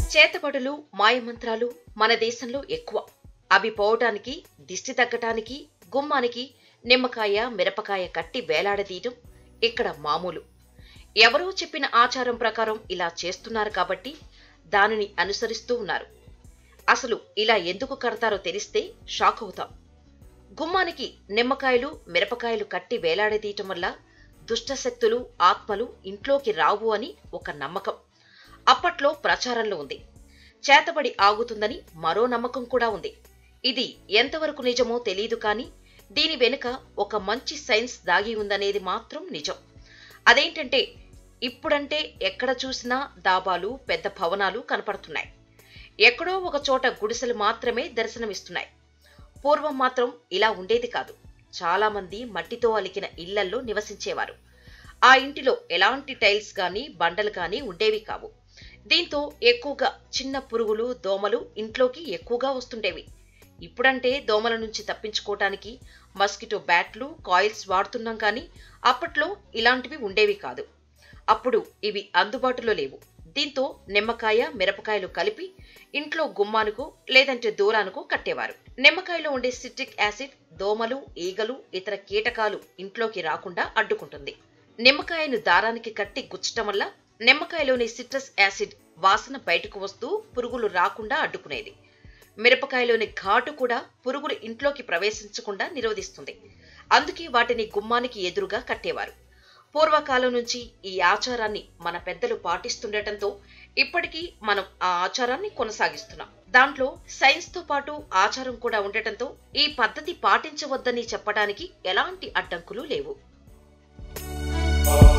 చేతబడులు మాయమంత్రాలు మన దేశంలో ఎక్కువ అవి పోవటానికి దిష్టి తగ్గటానికి గుమ్మానికి నిమ్మకాయ మిరపకాయ కట్టి వేలాడదీయటం ఇక్కడ మామూలు ఎవరో చెప్పిన ఆచారం ప్రకారం ఇలా చేస్తున్నారు కాబట్టి దానిని అనుసరిస్తూ ఉన్నారు అసలు ఇలా ఎందుకు కడతారో తెలిస్తే షాక్ అవుతాం గుమ్మానికి నిమ్మకాయలు మిరపకాయలు కట్టి వేలాడదీయటం వల్ల దుష్టశక్తులు ఆత్మలు ఇంట్లోకి రావు అని ఒక నమ్మకం అప్పట్లో ప్రచారంలో ఉంది చేతబడి ఆగుతుందని మరో నమ్మకం కూడా ఉంది ఇది ఎంతవరకు నిజమో తెలియదు కానీ దీని వెనుక ఒక మంచి సైన్స్ దాగి ఉందనేది మాత్రం నిజం అదేంటంటే ఇప్పుడంటే ఎక్కడ చూసినా దాబాలు పెద్ద భవనాలు కనపడుతున్నాయి ఎక్కడో ఒక చోట గుడిసెలు మాత్రమే దర్శనమిస్తున్నాయి పూర్వం మాత్రం ఇలా ఉండేది కాదు చాలా మంది మట్టితో అలికిన ఇళ్లల్లో నివసించేవారు ఆ ఇంటిలో ఎలాంటి టైల్స్ గాని బండలు గాని ఉండేవి కావు దీంతో ఎక్కువగా చిన్న పురుగులు దోమలు ఇంట్లోకి ఎక్కువగా వస్తుండేవి ఇప్పుడంటే దోమల నుంచి తప్పించుకోవటానికి మస్కిటో బ్యాట్లు కాయిల్స్ వాడుతున్నాం కానీ అప్పట్లో ఇలాంటివి ఉండేవి కాదు అప్పుడు ఇవి అందుబాటులో లేవు దీంతో నిమ్మకాయ మిరపకాయలు కలిపి ఇంట్లో గుమ్మానుకో లేదంటే దూరానికో కట్టేవారు నిమ్మకాయలో ఉండే సిట్రిక్ యాసిడ్ దోమలు ఈగలు ఇతర కీటకాలు ఇంట్లోకి రాకుండా అడ్డుకుంటుంది నిమ్మకాయను దారానికి కట్టి గుచ్చటం వల్ల నిమ్మకాయలోని సిట్రస్ యాసిడ్ వాసన బయటకు వస్తూ పురుగులు రాకుండా అడ్డుకునేది మిరపకాయలోని ఘాటు కూడా పురుగులు ఇంట్లోకి ప్రవేశించకుండా నిరోధిస్తుంది అందుకే వాటిని గుమ్మానికి ఎదురుగా కట్టేవారు పూర్వకాలం నుంచి ఈ ఆచారాన్ని మన పెద్దలు పాటిస్తుండటంతో ఇప్పటికీ మనం ఆ ఆచారాన్ని కొనసాగిస్తున్నాం దాంట్లో సైన్స్ తో పాటు ఆచారం కూడా ఉండటంతో ఈ పద్ధతి పాటించవద్దని చెప్పడానికి ఎలాంటి అడ్డంకులు లేవు